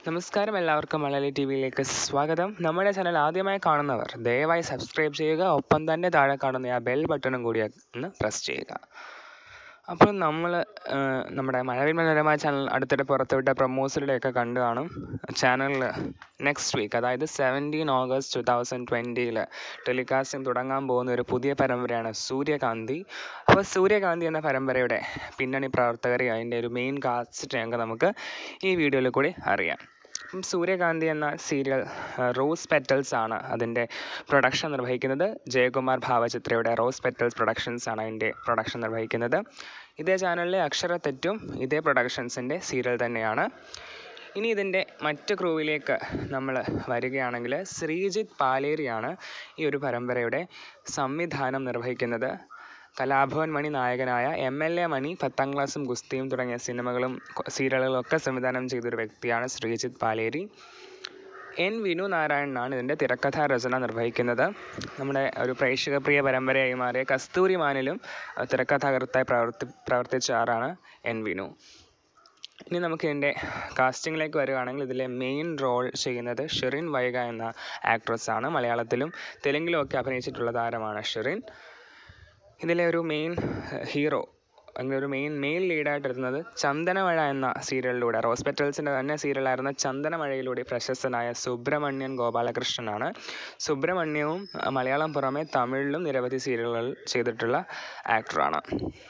നമസ്കാരം എല്ലാവർക്കും മലയാളി ടി വിയിലേക്ക് സ്വാഗതം നമ്മുടെ ചാനൽ ആദ്യമായി കാണുന്നവർ ദയവായി സബ്സ്ക്രൈബ് ചെയ്യുക ഒപ്പം തന്നെ താഴെ കാണുന്ന ആ ബെൽ ബട്ടണും കൂടി ഒന്ന് പ്രസ് ചെയ്യുക അപ്പോൾ നമ്മൾ നമ്മുടെ മഴവിൽ മനോരമ ചാനൽ അടുത്തിടെ പുറത്തുവിട്ട പ്രൊമോസിലൂടെയൊക്കെ കണ്ടു കാണും ചാനലിൽ നെക്സ്റ്റ് വീക്ക് അതായത് സെവൻറ്റീൻ ഓഗസ്റ്റ് ടു തൗസൻഡ് ട്വൻറ്റിയിൽ ടെലികാസ്റ്റിംഗ് തുടങ്ങാൻ പോകുന്ന ഒരു പുതിയ പരമ്പരയാണ് സൂര്യകാന്തി അപ്പോൾ സൂര്യകാന്തി എന്ന പരമ്പരയുടെ പിന്നണി പ്രവർത്തകരെയും അതിൻ്റെ ഒരു മെയിൻ കാസ്റ്റിനെയൊക്കെ നമുക്ക് ഈ വീഡിയോയിൽ കൂടി അറിയാം അപ്പം സൂര്യകാന്തി എന്ന സീരിയൽ റോസ് പെറ്റൽസ് ആണ് അതിൻ്റെ പ്രൊഡക്ഷൻ നിർവഹിക്കുന്നത് ജയകുമാർ ഭാവചിത്രയുടെ റോസ് പെറ്റൽസ് പ്രൊഡക്ഷൻസ് ആണ് അതിൻ്റെ പ്രൊഡക്ഷൻ നിർവഹിക്കുന്നത് ഇതേ ചാനലിലെ അക്ഷരത്തെറ്റും ഇതേ പ്രൊഡക്ഷൻസിൻ്റെ സീരിയൽ തന്നെയാണ് ഇനി ഇതിൻ്റെ മറ്റ് ക്രൂവിലേക്ക് നമ്മൾ വരികയാണെങ്കിൽ ശ്രീജിത്ത് പാലേരിയാണ് ഈ ഒരു പരമ്പരയുടെ സംവിധാനം നിർവഹിക്കുന്നത് കലാഭവൻ മണി നായകനായ എം എൽ എ മണി പത്താം ക്ലാസ്സും ഗുസ്തിയും തുടങ്ങിയ സിനിമകളും സീരിയലുകളും ഒക്കെ സംവിധാനം ചെയ്തൊരു വ്യക്തിയാണ് ശ്രീജിത്ത് പാലേരി എൻ വിനു നാരായണനാണ് ഇതിൻ്റെ തിരക്കഥാ രചന നിർവഹിക്കുന്നത് നമ്മുടെ ഒരു പ്രേക്ഷകപ്രിയ പരമ്പരയായി മാറിയ കസ്തൂരി മാനിലും തിരക്കഥാകൃത്തായി പ്രവർത്തി പ്രവർത്തിച്ച ആളാണ് എൻ വിനു ഇനി നമുക്ക് ഇതിൻ്റെ കാസ്റ്റിങ്ങിലേക്ക് വരികയാണെങ്കിൽ ഇതിലെ മെയിൻ റോൾ ചെയ്യുന്നത് ഷെറിൻ വൈഗ എന്ന ആക്ട്രസ് ആണ് മലയാളത്തിലും തെലുങ്കിലും ഒക്കെ അഭിനയിച്ചിട്ടുള്ള താരമാണ് ഷെറിൻ ഇതിലെ ഒരു മെയിൻ ഹീറോ അങ്ങനെ ഒരു മെയിൻ മെയിൻ ലീഡായിട്ട് എത്തുന്നത് ചന്ദനമഴ എന്ന സീരിയലിലൂടെ റോസ് പെറ്റൽസിൻ്റെ തന്നെ സീരിയലായിരുന്ന ചന്ദനമഴയിലൂടെ പ്രശസ്തനായ സുബ്രഹ്മണ്യൻ ഗോപാലകൃഷ്ണനാണ് സുബ്രഹ്മണ്യവും മലയാളം പുറമെ തമിഴിലും നിരവധി സീരിയലുകൾ ചെയ്തിട്ടുള്ള ആക്ടറാണ്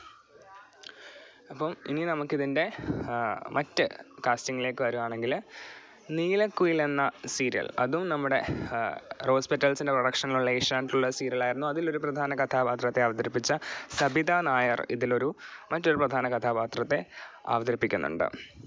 അപ്പം ഇനി നമുക്കിതിൻ്റെ മറ്റ് കാസ്റ്റിങ്ങിലേക്ക് വരുവാണെങ്കിൽ നീലക്കുയിൽ എന്ന സീരിയൽ അതും നമ്മുടെ റോസ് പെറ്റൽസിൻ്റെ പ്രൊഡക്ഷനിലുള്ള ഏഷ്യാനെറ്റിലുള്ള സീരിയലായിരുന്നു അതിലൊരു പ്രധാന കഥാപാത്രത്തെ അവതരിപ്പിച്ച സബിത നായർ ഇതിലൊരു മറ്റൊരു പ്രധാന കഥാപാത്രത്തെ അവതരിപ്പിക്കുന്നുണ്ട്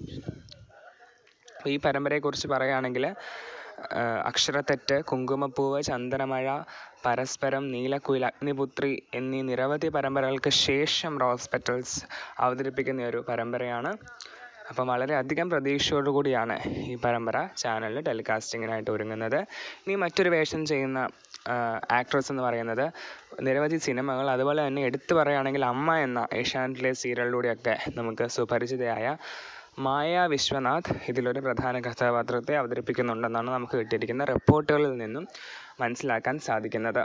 ഈ പരമ്പരയെക്കുറിച്ച് പറയുകയാണെങ്കിൽ അക്ഷരത്തെറ്റ് കുങ്കുമപ്പൂവ് ചന്ദനമഴ പരസ്പരം നീലക്കുയിൽ അഗ്നിപുത്രി എന്നീ നിരവധി പരമ്പരകൾക്ക് ശേഷം റോസ് പെറ്റൽസ് അവതരിപ്പിക്കുന്ന ഒരു പരമ്പരയാണ് അപ്പം വളരെയധികം പ്രതീക്ഷയോടുകൂടിയാണ് ഈ പരമ്പര ചാനലിൽ ടെലികാസ്റ്റിങ്ങിനായിട്ട് ഒരുങ്ങുന്നത് ഇനി മറ്റൊരു വേഷം ചെയ്യുന്ന ആക്ട്രസ് എന്ന് പറയുന്നത് നിരവധി സിനിമകൾ അതുപോലെ തന്നെ എടുത്തു പറയുകയാണെങ്കിൽ അമ്മ എന്ന ഏഷ്യാനെറ്റിലെ സീരിയലിലൂടെയൊക്കെ നമുക്ക് സുപരിചിതയായ മായ വിശ്വനാഥ് ഇതിലൊരു പ്രധാന കഥാപാത്രത്തെ അവതരിപ്പിക്കുന്നുണ്ടെന്നാണ് നമുക്ക് കിട്ടിയിരിക്കുന്ന റിപ്പോർട്ടുകളിൽ നിന്നും മനസ്സിലാക്കാൻ സാധിക്കുന്നത്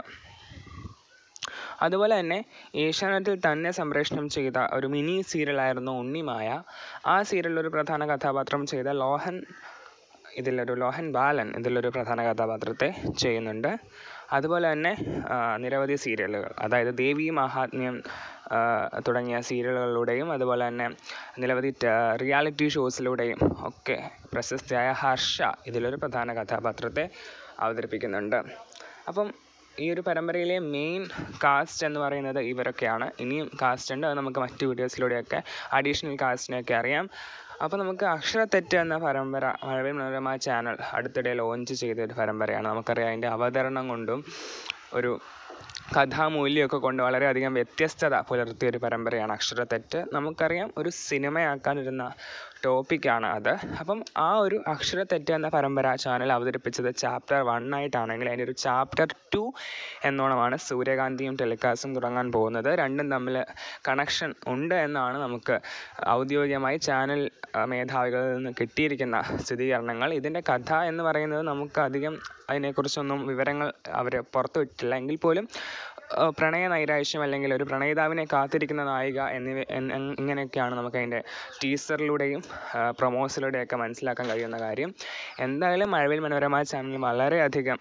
അതുപോലെ തന്നെ ഏഷ്യാനെറ്റിൽ തന്നെ സംപ്രേഷണം ചെയ്ത ഒരു മിനി സീരിയലായിരുന്നു ഉണ്ണിമായ ആ സീരിയലിൽ ഒരു പ്രധാന കഥാപാത്രം ചെയ്ത ലോഹൻ ഇതിലൊരു ലോഹൻ ബാലൻ ഇതിലൊരു പ്രധാന കഥാപാത്രത്തെ ചെയ്യുന്നുണ്ട് അതുപോലെ തന്നെ നിരവധി സീരിയലുകൾ അതായത് ദേവി മഹാത്മ്യം തുടങ്ങിയ സീരിയലുകളിലൂടെയും അതുപോലെ തന്നെ നിരവധി റിയാലിറ്റി ഷോസിലൂടെയും ഒക്കെ പ്രശസ്തയായ ഹർഷ ഇതിലൊരു പ്രധാന കഥാപാത്രത്തെ അവതരിപ്പിക്കുന്നുണ്ട് അപ്പം ഈ ഒരു പരമ്പരയിലെ മെയിൻ കാസ്റ്റ് എന്ന് പറയുന്നത് ഇവരൊക്കെയാണ് ഇനിയും കാസ്റ്റ് ഉണ്ട് അത് നമുക്ക് മറ്റു വീഡിയോസിലൂടെയൊക്കെ അഡീഷണൽ കാസ്റ്റിനെയൊക്കെ അറിയാം അപ്പോൾ നമുക്ക് അക്ഷരത്തെറ്റ് എന്ന പരമ്പര മഴവിൽ മനോരമ ചാനൽ അടുത്തിടെ ലോഞ്ച് ചെയ്ത ഒരു പരമ്പരയാണ് നമുക്കറിയാം അതിൻ്റെ അവതരണം കൊണ്ടും ഒരു കഥാമൂല്യമൊക്കെ കൊണ്ട് വളരെയധികം വ്യത്യസ്തത പുലർത്തിയ ഒരു പരമ്പരയാണ് അക്ഷരത്തെറ്റ് നമുക്കറിയാം ഒരു സിനിമയാക്കാനിരുന്ന ടോപ്പിക്കാണ് അത് അപ്പം ആ ഒരു അക്ഷരത്തെറ്റ് എന്ന പരമ്പര ചാനൽ അവതരിപ്പിച്ചത് ചാപ്റ്റർ വൺ ആയിട്ടാണെങ്കിൽ അതിൻ്റെ ഒരു ചാപ്റ്റർ ടു എന്നോണമാണ് സൂര്യകാന്തിയും ടെലികാസ്റ്റും തുടങ്ങാൻ പോകുന്നത് രണ്ടും തമ്മിൽ കണക്ഷൻ ഉണ്ട് എന്നാണ് നമുക്ക് ഔദ്യോഗികമായി ചാനൽ മേധാവികളിൽ നിന്ന് കിട്ടിയിരിക്കുന്ന സ്ഥിരീകരണങ്ങൾ ഇതിൻ്റെ കഥ എന്ന് പറയുന്നത് നമുക്ക് അധികം അതിനെക്കുറിച്ചൊന്നും വിവരങ്ങൾ അവർ പുറത്തുവിട്ടില്ല എങ്കിൽ പോലും പ്രണയ നൈരാശ്യം അല്ലെങ്കിൽ ഒരു പ്രണയിതാവിനെ കാത്തിരിക്കുന്ന നായിക എന്നിവ ഇങ്ങനെയൊക്കെയാണ് നമുക്ക് അതിൻ്റെ ടീസറിലൂടെയും പ്രൊമോസിലൂടെയൊക്കെ മനസ്സിലാക്കാൻ കഴിയുന്ന കാര്യം എന്തായാലും മഴവിൽ മനോരമ ചാനൽ വളരെയധികം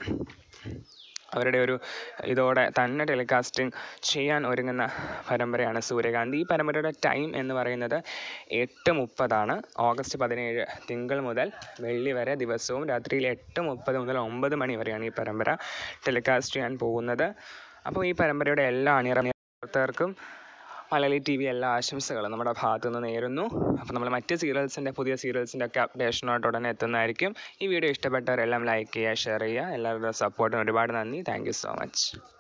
അവരുടെ ഒരു ഇതോടെ തന്നെ ടെലികാസ്റ്റിംഗ് ചെയ്യാൻ ഒരുങ്ങുന്ന പരമ്പരയാണ് സൂര്യകാന്തി ഈ പരമ്പരയുടെ ടൈം എന്ന് പറയുന്നത് എട്ട് മുപ്പതാണ് ഓഗസ്റ്റ് പതിനേഴ് തിങ്കൾ മുതൽ വെള്ളി വരെ ദിവസവും രാത്രിയിൽ എട്ട് മുപ്പത് മുതൽ ഒമ്പത് മണി വരെയാണ് ഈ പരമ്പര ടെലികാസ്റ്റ് ചെയ്യാൻ പോകുന്നത് അപ്പോൾ ഈ പരമ്പരയുടെ എല്ലാ അണിയറ പ്രവർത്തകർക്കും മലയാളി ടി വി എല്ലാ ആശംസകളും നമ്മുടെ ഭാഗത്തു നിന്ന് നേരുന്നു അപ്പോൾ നമ്മൾ മറ്റ് സീരിയൽസിൻ്റെ പുതിയ സീരിയൽസിൻ്റെ ഒക്കെ അപ്ഡേഷനായിട്ട് ഉടനെ എത്തുന്നതായിരിക്കും ഈ വീഡിയോ ഇഷ്ടപ്പെട്ടവരെല്ലാം ലൈക്ക് ചെയ്യുക ഷെയർ ചെയ്യുക എല്ലാവരുടെയും സപ്പോർട്ടിന് ഒരുപാട് നന്ദി താങ്ക് സോ മച്ച്